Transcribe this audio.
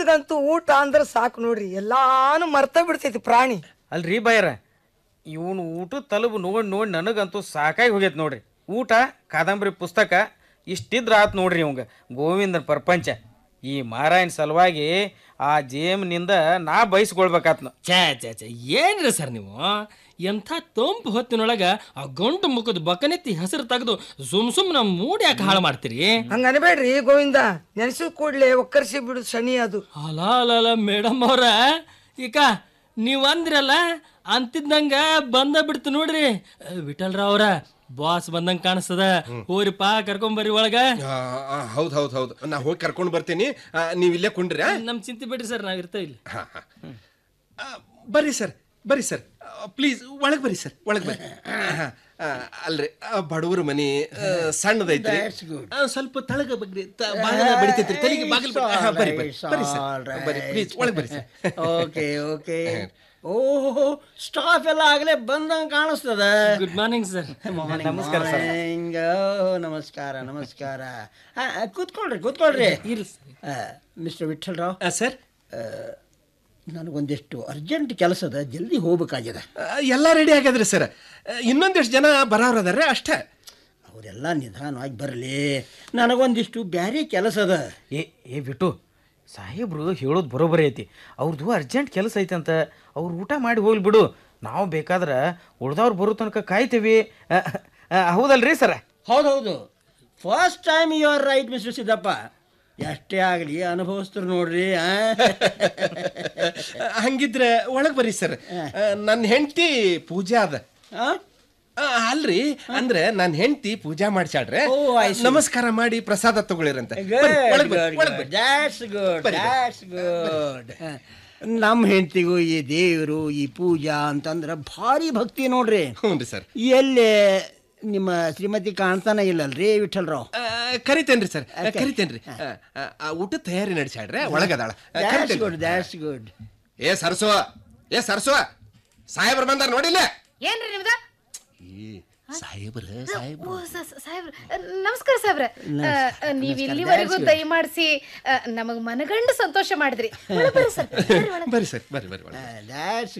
ಗೋವಿಂದಂತೂ ಊಟ ಅಂದ್ರೆ ಸಾಕು ನೋಡ್ರಿ ಎಲ್ಲಾನು ಮರ್ತ ಬಿಡ್ತೈತಿ ಪ್ರಾಣಿ ಅಲ್ರಿ ಬಯ್ಯರ ಇವನು ಊಟ ತಲುಬು ನೋಡಿ ನೋಡಿ ನನಗಂತೂ ಸಾಕಾಗಿ ಹೋಗೈತೆ ನೋಡ್ರಿ ಊಟ ಕಾದಂಬರಿ ಪುಸ್ತಕ ಇಷ್ಟಿದ್ರ ಆತ್ ನೋಡ್ರಿ ಇವಂಗ ಗೋವಿಂದನ ಪ್ರಪಂಚ ಈ ಮಾರಾಯಣ ಸಲುವಾಗಿ ಆ ಜೇಮ್ನಿಂದ ನಾ ಬಯಸ್ಕೊಳ್ಬೇಕಾತ್ ಛೇ ಛೇ ಛೇ ಏನ್ರಿ ಸರ್ ನೀವು ಎಂಥ ತೊಂಪು ಹೊತ್ತಿನೊಳಗ ಆ ಗಂಟು ಮುಖದ ಬಕನೆತ್ತಿ ಹೆಸರು ತೆಗೆದು ಸುಮ್ ಸುಮ್ ನಮ್ಮ ಮೂಡ್ ಯಾಕೆ ಹಾಳು ಮಾಡ್ತೀರಿ ಹಂಗ ಅನ್ಬೇಡ್ರಿ ಗೋವಿಂದ ನೆನೆಸಿದ ಕೂಡ್ಲೆ ಒಕ್ಕರ್ಸಿ ಬಿಡು ಶನಿ ಅದು ಅಲ ಅಲ ಅಲ ಮೇಡಮ್ ಅವ್ರ ಈಗ ನೀವು ಅಂದ್ರಲ್ಲ ಅಂತಿದ್ದಂಗ ಬಂದ ಬಿಡ್ತು ನೋಡ್ರಿ ವಿಠಲ್ರಾವ್ ಅವ್ರ ಬಾಸ್ ಬಂದಂಗ ಕಾಣಿಸ್ತದ ಹೋರಿಪ್ಪ ಕರ್ಕೊಂಬರ್ರಿ ಒಳಗ ಹೌದು ಹೌದು ಹೌದು ನಾ ಹೋಗಿ ಕರ್ಕೊಂಡು ಬರ್ತೀನಿ ಆ, ನೀವ್ ಇಲ್ಲೇ ಕುಂಡ್ರಿ ಆ? ನಮ್ ಚಿಂತೆ ಬಿಡ್ರಿ ಸರ್ ನಾವ್ ಇರ್ತೇವೆ ಇಲ್ಲಿ ಹಾ, ಹಾ. ಆ, ಬರ್ರಿ ಸರ್ ಬರ್ರಿ ಸರ್ ಪ್ಲೀಸ್ ಒಳಗೆ ಬರ್ರಿ ಸರ್ ಒಳಗೆ ಬರ್ರಿ ಹಾ, ಆ, ಅಲ್ರಿ ಆ, ಬಡವ್ರ ಮನಿ ಆ, ಸಣ್ಣದೈತ್ರಿ ಆ, ಸ್ವಲ್ಪ ತಳಗ ಬಗ್ರಿ ತ- ಬಾಗಿಲ ಬಡಿತೈತ್ರಿ ತಲೆಗೆ ಬಾಗಿಲು ಬಡಿ- ಹಾ, ಬರ್ರಿ ಬರ್ರಿ ಬರ್ರಿ ಸರ್ ಬರ್ರಿ ಪ್ಲೀಸ್ ಒಳಗೆ ಬರ್ರಿ ಸರ್ ಓಕೆ ಓಕೆ ಓಹೋ ಸ್ಟಾಫ್ ಎಲ್ಲ ಆಗಲೇ ಬಂದಂಗೆ ಕಾಣಿಸ್ತದ ಗುಡ್ ಮಾರ್ನಿಂಗ್ ಸರ್ ನಮಸ್ಕಾರ ಸರ್ Morning. ಓ, ನಮಸ್ಕಾರ ನಮಸ್ಕಾರ ಆ, ಆ, ಕೂತ್ಕೊಳ್ರಿ ಕೂತ್ಕೊಳ್ರಿ ಮಿಸ್ಟರ್ ವಿಠಲ್ರಾವ್ ಆ, ಸರ್ ಆ, ನನಗೊಂದಿಷ್ಟು ಅರ್ಜೆಂಟ್ ಕೆಲಸದ ಜಲ್ದಿ ಹೋಗ್ಬೇಕಾಗಿದೆ ಆ, ಎಲ್ಲ ರೆಡಿ ಆಗ್ಯದ್ರಿ ಸರ್ ಆ, ಇನ್ನೊಂದಿಷ್ಟು ಜನ ಬರೋರು ಅದಾರೆ ಅಷ್ಟೇ ಅವರೆಲ್ಲ ನಿಧಾನವಾಗಿ ಬರಲಿ ನನಗೊಂದಿಷ್ಟು ಬ್ಯಾರೆ ಕೆಲಸ ಅದ ಏ ಏ ಬಿಟ್ಟು ಸಾಹೇಬ್ರು ಹೇಳೋದು ಬರೋಬ್ಬರಿ ಐತಿ ಅವ್ರದ್ದು ಅರ್ಜೆಂಟ್ ಕೆಲಸ ಐತೆ ಅಂತ ಅವ್ರು ಊಟ ಮಾಡಿ ಹೋಗ್ಲಿ ಬಿಡು ನಾವು ಬೇಕಾದ್ರೆ ಉಳ್ದವ್ರು ಬರೋ ತನಕ ಕಾಯ್ತೀವಿ ಆ, ಆ, ಹೌದಲ್ರಿ ಸರ ಹೌದೌದು first time you are right mister Siddappa ಎಷ್ಟೇ ಆಗಲಿ ಅನುಭವಿಸ್ತಾರೆ ನೋಡ್ರಿ ಆ? ಹಂಗಿದ್ರೆ ಒಳಗೆ ಬರ್ರಿ ಸರ್ ನನ್ನ ಹೆಂಡತಿ ಪೂಜಾ ಅದ ಆ? ಆ, ಅಲ್ರಿ ಅಂದ್ರೆ ನನ್ನ ಹೆಂಡತಿ ಪೂಜಾ ಮಾಡ್ಸಾಳ್ರೆ ಓ, I see. ನಮಸ್ಕಾರ ಮಾಡಿ ಪ್ರಸಾದ ತಗೊಳ್ಳಿರಂತೆ Good, ಬರ್ರಿ, ಒಳಗ್ ಬರ್ರಿ, good, ಒಳಗ್ good. ಬರ್ರಿ. That's good, ಬರ್ರಿ, that's good. ನಮ್ಮ ಹೆಂಡತಿಗೂ ಈ ದೇವರು ಈ ಪೂಜಾ ಅಂತಂದ್ರೆ ಭಾರಿ ಭಕ್ತಿ ನೋಡ್ರಿ ಹ್ಞೂ ಸರ್ ಎಲ್ಲಿ ನಿಮ್ಮ ಶ್ರೀಮತಿ ಕಾಣ್ತಾನೆ ಇಲ್ಲಲ್ರಿ ವಿಠಲ್ರಾವ್ ಆ, ಕರಿತೇನ್ರಿ ಸರ್ ಕರಿತೇನ್ರಿ ಆ, ಆ, ಆ, ಊಟ ತಯಾರಿ ನಡೆಸಾಡ್ರೆ ಒಳಗದಾಳ ಆ, ದ್ಯಾಟ್ಸ್ ಕರಿತೇನ್ರಿ. ಗುಡ್ ದ್ಯಾಟ್ಸ್ ಗುಡ್ ಏ ಸರ್ಸೋ ಏ ಸರ್ಸೋ ಸಾಹೇಬ್ರು ಬಂದಾರ ನೋಡಿಲ್ಲ ಏನ್ರಿ ನಿಮ್ದ ಸಾಹೇಬ್ರ ಓ ಸ- ಸ- ಸಾಹೇಬ್ರ ನಮಸ್ಕಾರ ಸಾಹೇಬ್ರ ನೀವ್ ಇಲ್ಲಿವರೆಗೂ ದಯ ಮಾಡಿಸಿ ನಮಗ್ ಮನಗಂಡು ಸಂತೋಷ ಮಾಡಿದ್ರಿ ಒಳಗ್ ಬರ್ರಿ ಸರ್ ಬರ್ರಿ ಒಳಗ್. ಬರ್ರಿ ಸರ್ ಬರ್ರಿ ಬರ್ರಿ ಒಳಗೆ. ದ್ಯಾಟ್ಸ್